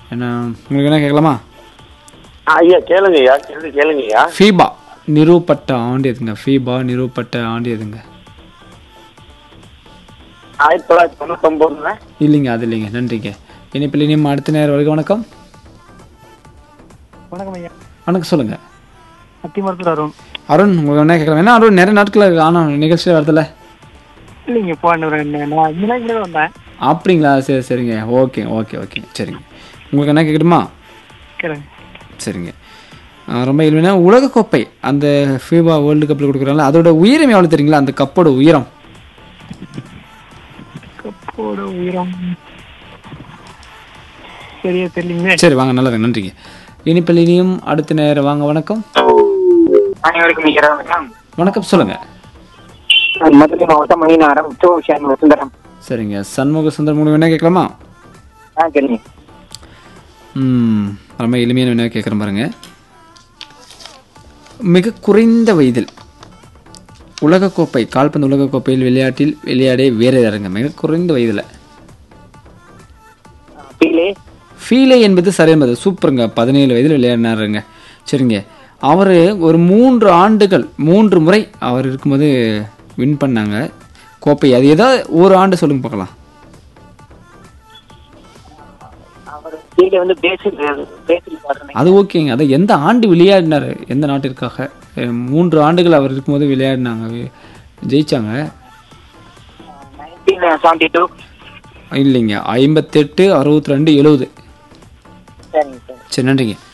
என்ன உங்களுக்கு என்ன கேட்கலாமா ஆ, ஐயா கேளுங்க ஐயா கேள்வி கேளுங்க ஐயா ஃபீபா நிறுவப்பட்ட ஆண்டு எதுங்க ஃபீபா நிறுவப்பட்ட ஆண்டு எதுங்க ஆயிரத்தி தொள்ளாயிரத்தி தொண்ணூத்தொன்பதுல இல்லைங்க அது இல்லைங்க நன்றிங்க இனிப்பில் இனியும் அடுத்த நேரம் வரைக்கும் வணக்கம் வணக்கம் ஐயா வணக்கம் சொல்லுங்கள் அத்தி மருத்துவர் அருண் அருண் உங்களுக்கு என்ன கேட்கலாம் ஏன்னா அருண் நிறைய நாட்கள் ஆனால் நிகழ்ச்சியில் வரதில்ல இல்லைங்க போன ஒரு ரெண்டு நான் இந்த நாளைக்கு முன்னாடி வந்தேன் அப்படிங்களா சரி சரிங்க ஓகே ஓகே ஓகே சரிங்க உங்களுக்கு என்ன கேட்கணுமா கேளுங்க சரிங்க ஆ, ரொம்ப எளிமையான உலகக்கோப்பை அந்த ஃபீபா வேர்ல்டு கப்பில் கொடுக்குறாங்களா அதோட உயரம் எவ்வளோ தெரியுங்களா அந்த கப்போட உயரம் கப்போட உயரம் சரியா தெரியலீங்களே சரி வாங்க நல்லது நன்றிங்க இனிப்பில் இனியும் அடுத்த நேரம் வாங்க வணக்கம் அனைவருக்கும் நிகர வணக்கம் வணக்கம் சொல்லுங்கள் மதுரை மாவட்டம் மணிநகரம் உச்சோஷன் சுந்தரம் சரிங்க சண்முக சுந்தர் மூணு வேணா கேட்கலாமா ஆ கேளுங்க ம், ரொம்ப எளிமையான வேணா கேட்குறேன் பாருங்க மிக குறைந்த வயதில் உலகக்கோப்பை கால்பந்து உலகக்கோப்பையில் விளையாட்டில் விளையாடிய வீரருங்க மிக குறைந்த வயதில் பீலே ஃபீலே என்பது சரியானது சூப்பருங்க பதினேழு வயதில் விளையாடினாருங்க சரிங்க அவர் ஒரு மூன்று ஆண்டுகள் மூன்று முறை அவர் இருக்கும்போது வின் பண்ணாங்க கோப்பை அது ஏதாவது ஒரு ஆண்டு சொல்லுங்க பார்க்கலாம் அவர் பீலே வந்து பேசில் பேசில் பாடுறேன் அது ஓகேங்க அது எந்த ஆண்டு விளையாடினார் எந்த நாட்டிற்காக அஹ் மூன்று ஆண்டுகள் அவர் இருக்கும்போது விளையாடினாங்க வி- ஜெயிச்சாங்க நைன்டீன் செவன்டி டூ இல்லைங்க ஐம்பத்தெட்டு அறுபத்தி ரெண்டு எழுபது சரிங்க சார் சரி நன்றிங்க